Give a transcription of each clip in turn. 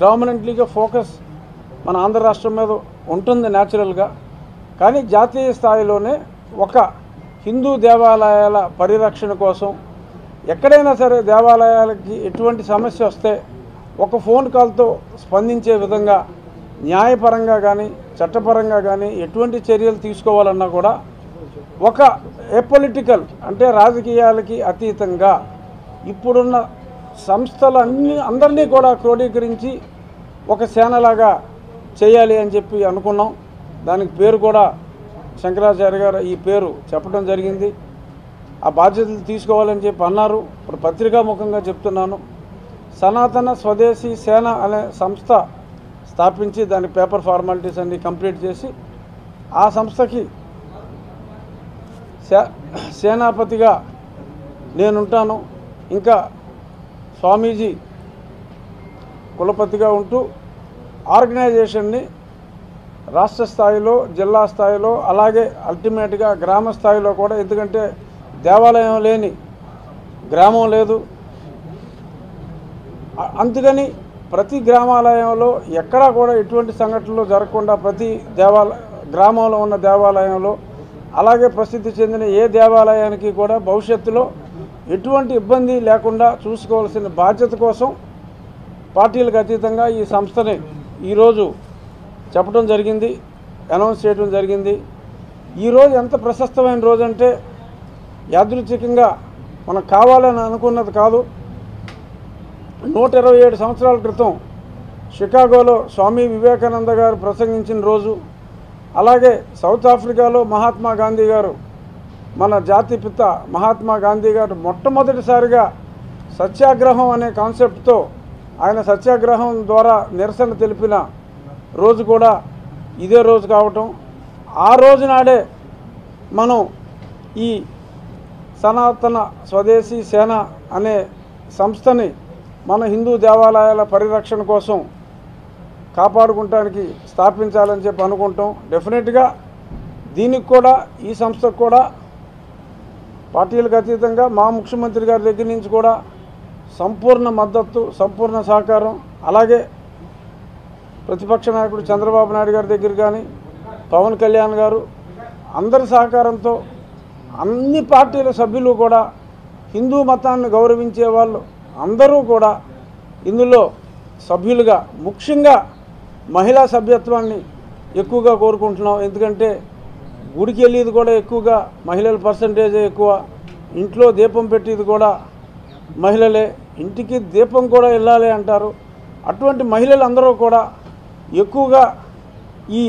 డామినెంట్లీగా focus మన ఆంధ్ర రాష్ట్రం మీద ఉంటుంది న్యాచురల్గా కానీ జాతీయ స్థాయిలోనే ఒక హిందూ దేవాలయాల పరిరక్షణ కోసం ఎక్కడైనా సరే దేవాలయాలకి ఎటువంటి సమస్య వస్తే ఒక ఫోన్ కాల్తో స్పందించే విధంగా న్యాయపరంగా కానీ చట్టపరంగా కానీ ఎటువంటి చర్యలు తీసుకోవాలన్నా కూడా ఒక ఎపొలిటికల్ అంటే రాజకీయాలకి అతీతంగా ఇప్పుడున్న సంస్థలు అన్ని అందరినీ కూడా క్రోడీకరించి ఒక సేనలాగా చేయాలి అని చెప్పి అనుకున్నాం దానికి పేరు కూడా శంకరాచార్య గారు ఈ పేరు చెప్పడం జరిగింది ఆ బాధ్యతలు తీసుకోవాలని చెప్పి అన్నారు ఇప్పుడు పత్రికాముఖంగా చెప్తున్నాను సనాతన స్వదేశీ సేన అనే సంస్థ స్థాపించి దాని పేపర్ ఫార్మాలిటీస్ అన్ని కంప్లీట్ చేసి ఆ సంస్థకి సే సేనాపతిగా నేనుంటాను ఇంకా స్వామీజీ కులపతిగా ఉంటూ ఆర్గనైజేషన్ని రాష్ట్ర స్థాయిలో జిల్లా స్థాయిలో అలాగే అల్టిమేట్గా గ్రామ స్థాయిలో కూడా ఎందుకంటే దేవాలయం లేని గ్రామం లేదు అ- అందుకని ప్రతి గ్రామాలయంలో ఎక్కడా కూడా ఎటువంటి సంఘటనలు జరగకుండా ప్రతి దేవాల గ్రామంలో ఉన్న దేవాలయంలో అలాగే ప్రసిద్ధి చెందిన ఏ దేవాలయానికి కూడా భవిష్యత్తులో ఎటువంటి ఇబ్బంది లేకుండా చూసుకోవాల్సిన బాధ్యత కోసం పార్టీలకు అతీతంగా ఈ సంస్థని ఈరోజు చెప్పడం జరిగింది అనౌన్స్ చేయడం జరిగింది ఈరోజు ఎంత ప్రశస్తమైన రోజు అంటే యాదృచ్ఛికంగా మనం కావాలని అనుకున్నది కాదు నూట ఇరవై ఏడు సంవత్సరాల క్రితం షికాగోలో స్వామి వివేకానంద గారు ప్రసంగించిన రోజు అలాగే సౌత్ ఆఫ్రికాలో మహాత్మా గాంధీ గారు మన జాతి పిత మహాత్మా గాంధీ గారు మొట్టమొదటిసారిగా సత్యాగ్రహం అనే కాన్సెప్ట్తో ఆయన సత్యాగ్రహం ద్వారా నిరసన తెలిపిన రోజు కూడా ఇదే రోజు కావటం ఆ రోజు నాడే మనం ఈ సనాతన స్వదేశీ సేన అనే సంస్థని మన హిందూ దేవాలయాల పరిరక్షణ కోసం కాపాడుకుంటానికి స్థాపించాలని చెప్పి అనుకుంటాం డెఫినెట్గా దీనికి కూడా ఈ సంస్థకు కూడా పార్టీలకు అతీతంగా మా ముఖ్యమంత్రి గారి దగ్గర నుంచి కూడా సంపూర్ణ మద్దతు సంపూర్ణ సహకారం అలాగే ప్రతిపక్ష నాయకుడు చంద్రబాబు నాయుడు గారి దగ్గర కానీ పవన్ కళ్యాణ్ గారు అందరి సహకారంతో అన్ని పార్టీల సభ్యులు కూడా హిందూ మతాన్ని గౌరవించే వాళ్ళు అందరూ కూడా ఇందులో సభ్యులుగా ముఖ్యంగా మహిళా సభ్యత్వాన్ని ఎక్కువగా కోరుకుంటున్నాం ఎందుకంటే గుడికి వెళ్ళేది కూడా ఎక్కువగా మహిళల పర్సంటేజే ఎక్కువ ఇంట్లో దీపం పెట్టేది కూడా మహిళలే ఇంటికి దీపం కూడా వెళ్ళాలి అంటారు అటువంటి మహిళలందరూ కూడా ఎక్కువగా ఈ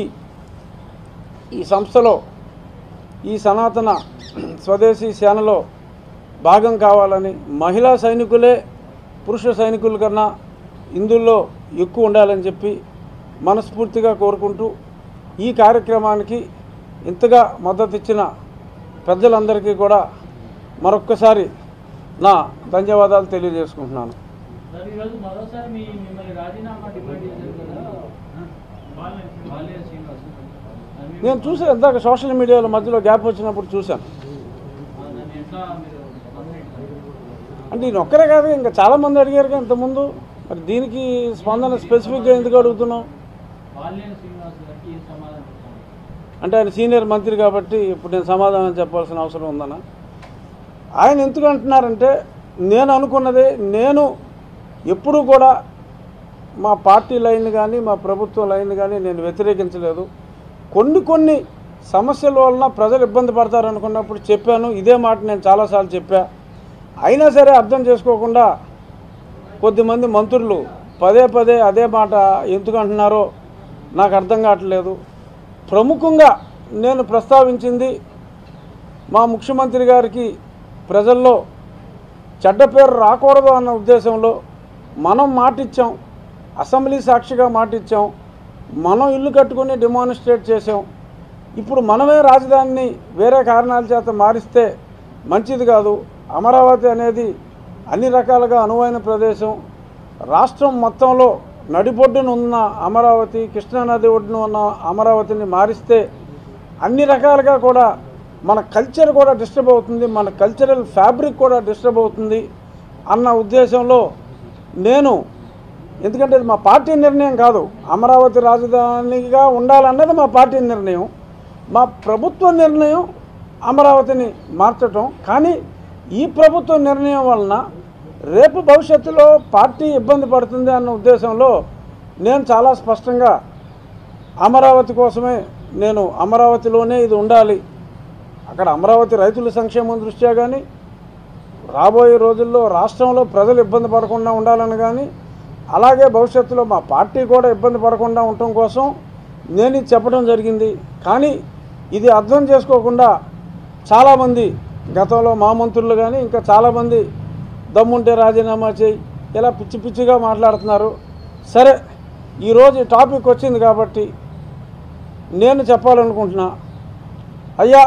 ఈ సంస్థలో ఈ సనాతన స్వదేశీ సేనలో భాగం కావాలని మహిళా సైనికులే పురుష సైనికుల కన్నా ఇందులో ఎక్కువ ఉండాలని చెప్పి మనస్ఫూర్తిగా కోరుకుంటూ ఈ కార్యక్రమానికి ఇంతగా మద్దతు ఇచ్చిన పెద్దలందరికీ కూడా మరొక్కసారి నా ధన్యవాదాలు తెలియజేసుకుంటున్నాను సార్ ఈరోజు మరోసారి మీ మిమ్మల్ని రాజీనామా డిమాండ్ చేశారు కదా బాలయ్య శ్రీనివాస్ అది మీ- నేను చూసాను ఇందాక సోషల్ మీడియాలో మధ్యలో గ్యాప్ వచ్చినప్పుడు చూశాను ఆ, దాన్ని ఎట్లా మీరు స్పందించారు? అంటే ఈయన ఒక్కరే కాదు ఇంకా చాలామంది అడిగారు కదా ఇంతకుముందు మరి దీనికి స్పందన స్పెసిఫిక్గా ఎందుకు అడుగుతున్నాం బాలయ్య శ్రీనివాస్ గారికి ఏం సమాధానం చెప్తారు అంటే ఆయన సీనియర్ మంత్రి కాబట్టి ఇప్పుడు నేను సమాధానం చెప్పాల్సిన అవసరం ఉందన్న ఆయన ఎందుకు అంటున్నారంటే నేను అనుకున్నదే నేను ఎప్పుడూ కూడా మా పార్టీ లైన్ కానీ మా ప్రభుత్వ లైన్ కానీ నేను వ్యతిరేకించలేదు కొన్ని కొన్ని సమస్యల వలన ప్రజలు ఇబ్బంది పడతారు అనుకున్నప్పుడు చెప్పాను ఇదే మాట నేను చాలాసార్లు చెప్పా అయినా సరే అర్థం చేసుకోకుండా కొద్దిమంది మంత్రులు పదే పదే అదే మాట ఎందుకు అంటున్నారో నాకు అర్థం కావట్లేదు ప్రముఖంగా నేను ప్రస్తావించింది మా ముఖ్యమంత్రి గారికి ప్రజల్లో చెడ్డ పేరు రాకూడదు అన్న ఉద్దేశంలో మనం మాటిచ్చాం అసెంబ్లీ సాక్షిగా మాటిచ్చాం మనం ఇల్లు కట్టుకుని డిమాన్స్ట్రేట్ చేసాం ఇప్పుడు మనమే రాజధానిని వేరే కారణాల చేత మారిస్తే మంచిది కాదు అమరావతి అనేది అన్ని రకాలుగా అనువైన ప్రదేశం రాష్ట్రం మొత్తంలో నడిబొడ్డున ఉన్న అమరావతి కృష్ణానది ఒడ్డున ఉన్న అమరావతిని మారిస్తే అన్ని రకాలుగా కూడా మన కల్చర్ కూడా డిస్టర్బ్ అవుతుంది మన కల్చరల్ ఫ్యాబ్రిక్ కూడా డిస్టర్బ్ అవుతుంది అన్న ఉద్దేశంలో నేను ఎందుకంటే ఇది మా పార్టీ నిర్ణయం కాదు అమరావతి రాజధానిగా ఉండాలన్నది మా పార్టీ నిర్ణయం మా ప్రభుత్వ నిర్ణయం అమరావతిని మార్చటం కానీ ఈ ప్రభుత్వ నిర్ణయం వలన రేపు భవిష్యత్తులో పార్టీ ఇబ్బంది పడుతుంది అన్న ఉద్దేశంలో నేను చాలా స్పష్టంగా అమరావతి కోసమే నేను అమరావతిలోనే ఇది ఉండాలి అక్కడ అమరావతి రైతుల సంక్షేమం దృష్ట్యా కానీ రాబోయే రోజుల్లో రాష్ట్రంలో ప్రజలు ఇబ్బంది పడకుండా ఉండాలని కానీ అలాగే భవిష్యత్తులో మా పార్టీ కూడా ఇబ్బంది పడకుండా ఉండటం కోసం నేను ఇది చెప్పడం జరిగింది కానీ ఇది అర్థం చేసుకోకుండా చాలామంది గతంలో మా మంత్రులు కానీ ఇంకా చాలామంది దమ్ముంటే రాజీనామా చేయి ఇలా పిచ్చి పిచ్చిగా మాట్లాడుతున్నారు సరే ఈరోజు ఈ టాపిక్ వచ్చింది కాబట్టి నేను చెప్పాలనుకుంటున్నా అయ్యా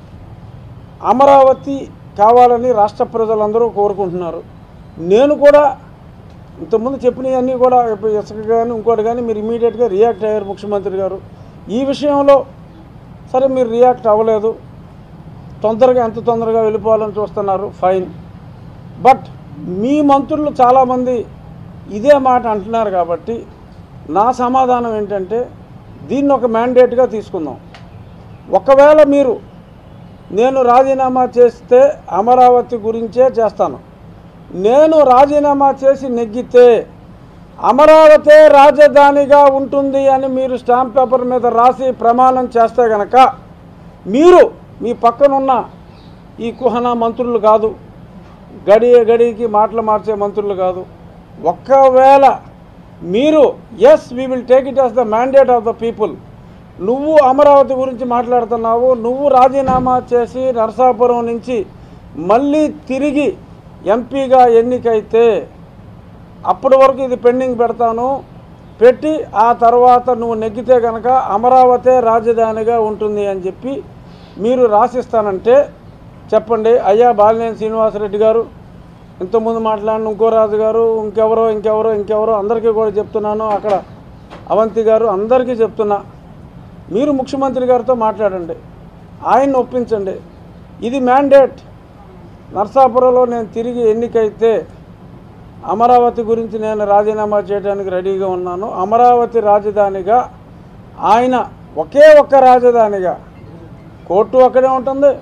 అమరావతి కావాలని రాష్ట్ర ప్రజలందరూ కోరుకుంటున్నారు నేను కూడా ఇంతకుముందు చెప్పినవన్నీ కూడా ఇప్పుడు ఇసుక కానీ ఇంకోటి కానీ మీరు ఇమీడియట్గా రియాక్ట్ అయ్యారు ముఖ్యమంత్రి గారు ఈ విషయంలో సరే మీరు రియాక్ట్ అవ్వలేదు తొందరగా ఎంత తొందరగా వెళ్ళిపోవాలని చూస్తున్నారు ఫైన్ బట్ మీ మంత్రులు చాలామంది ఇదే మాట అంటున్నారు కాబట్టి నా సమాధానం ఏంటంటే దీన్ని ఒక మ్యాండేట్గా తీసుకుందాం ఒకవేళ మీరు నేను రాజీనామా చేస్తే అమరావతి గురించే చేస్తాను నేను రాజీనామా చేసి నెగ్గితే అమరావతే రాజధానిగా ఉంటుంది అని మీరు స్టాంప్ పేపర్ మీద రాసి ప్రమాణం చేస్తే గనక మీరు మీ పక్కనున్న ఈ కుహన మంత్రులు కాదు గడియ గడికి మాటలు మార్చే మంత్రులు కాదు ఒక్కవేళ మీరు yes we will take it as the mandate of the people నువ్వు అమరావతి గురించి మాట్లాడుతున్నావు నువ్వు రాజీనామా చేసి నరసాపురం నుంచి మళ్ళీ తిరిగి ఎంపీగా ఎన్నికైతే అప్పటి వరకు ఇది పెండింగ్ పెడతాను పెట్టి ఆ తర్వాత నువ్వు నెగ్గితే కనుక అమరావతే రాజధానిగా ఉంటుంది అని చెప్పి మీరు రాసిస్తానంటే చెప్పండి అయ్యా బాలినేని శ్రీనివాసరెడ్డి గారు ఇంతకుముందు మాట్లాడిన ఇంకో రాజు గారు ఇంకెవరో ఇంకెవరో ఇంకెవరో అందరికీ కూడా చెప్తున్నాను అక్కడ అవంతి గారు అందరికీ చెప్తున్నా మీరు ముఖ్యమంత్రి గారితో మాట్లాడండి ఆయన్ని ఒప్పించండి ఇది మ్యాండేట్ నర్సాపురంలో నేను తిరిగి ఎన్నికైతే అమరావతి గురించి నేను రాజీనామా చేయడానికి రెడీగా ఉన్నాను అమరావతి రాజధానిగా ఆయన ఒకే ఒక్క రాజధానిగా కోర్టు అక్కడే ఉంటుంది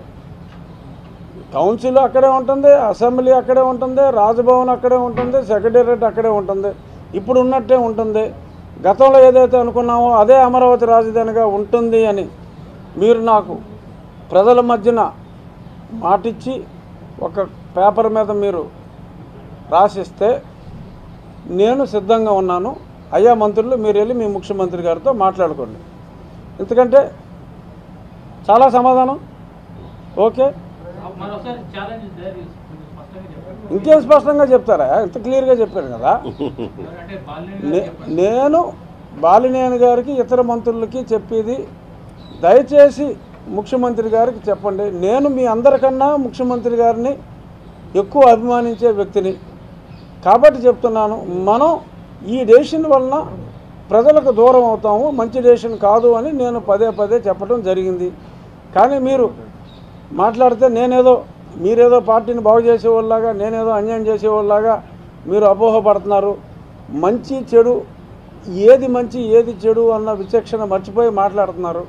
కౌన్సిల్ అక్కడే ఉంటుంది అసెంబ్లీ అక్కడే ఉంటుంది రాజభవన్ అక్కడే ఉంటుంది సెక్రటేరియట్ అక్కడే ఉంటుంది ఇప్పుడు ఉన్నట్టే ఉంటుంది గతంలో ఏదైతే అనుకున్నామో అదే అమరావతి రాజధానిగా ఉంటుంది అని మీరు నాకు ప్రజల మధ్యన మాటిచ్చి ఒక పేపర్ మీద మీరు రాసిస్తే నేను సిద్ధంగా ఉన్నాను అయ్యా మంత్రులు మీరు వెళ్ళి మీ ముఖ్యమంత్రి గారితో మాట్లాడుకోండి ఎందుకంటే చాలా సమాధానం ఓకే మరోసారి ఛాలెంజ్ కొంచెం స్పష్టంగా చెప్పండి ఇంకేం స్పష్టంగా చెప్తారా ఇంత క్లియర్గా చెప్పాను కదా అంటే బాల్యం నే- నేను బాలినేని గారికి ఇతర మంత్రులకి చెప్పేది దయచేసి ముఖ్యమంత్రి గారికి చెప్పండి నేను మీ అందరికన్నా ముఖ్యమంత్రి గారిని ఎక్కువ అభిమానించే వ్యక్తిని కాబట్టి చెప్తున్నాను మనం ఈ డెసిషన్ వలన ప్రజలకు దూరం అవుతాము మంచి డెసిషన్ కాదు అని నేను పదే పదే చెప్పడం జరిగింది కానీ మీరు మాట్లాడితే నేనేదో మీరేదో పార్టీని బాగు చేసేవాళ్ళలాగా నేనేదో అన్యాయం చేసేవాళ్ళలాగా మీరు అపోహపడుతున్నారు మంచి చెడు ఏది మంచి ఏది చెడు అన్న విచక్షణ మర్చిపోయి మాట్లాడుతున్నారు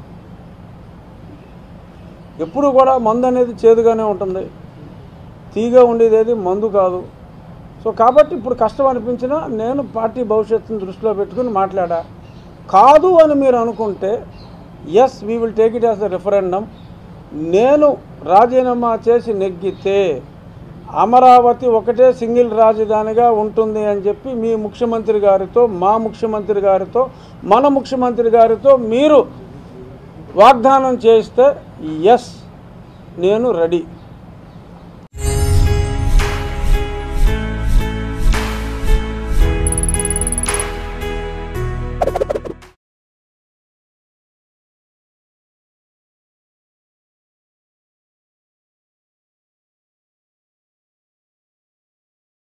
ఎప్పుడు కూడా మందు అనేది చేదుగానే ఉంటుంది తీగా ఉండేది ఏది మందు కాదు సో కాబట్టి ఇప్పుడు కష్టం అనిపించినా నేను పార్టీ భవిష్యత్తును దృష్టిలో పెట్టుకుని మాట్లాడా కాదు అని మీరు అనుకుంటే yes we will take it as the referendum నేను రాజీనామా చేసి నెగ్గితే అమరావతి ఒకటే సింగిల్ రాజధానిగా ఉంటుంది అని చెప్పి మీ ముఖ్యమంత్రి గారితో మా ముఖ్యమంత్రి గారితో మన ముఖ్యమంత్రి గారితో మీరు వాగ్దానం చేస్తే ఎస్ నేను రెడీ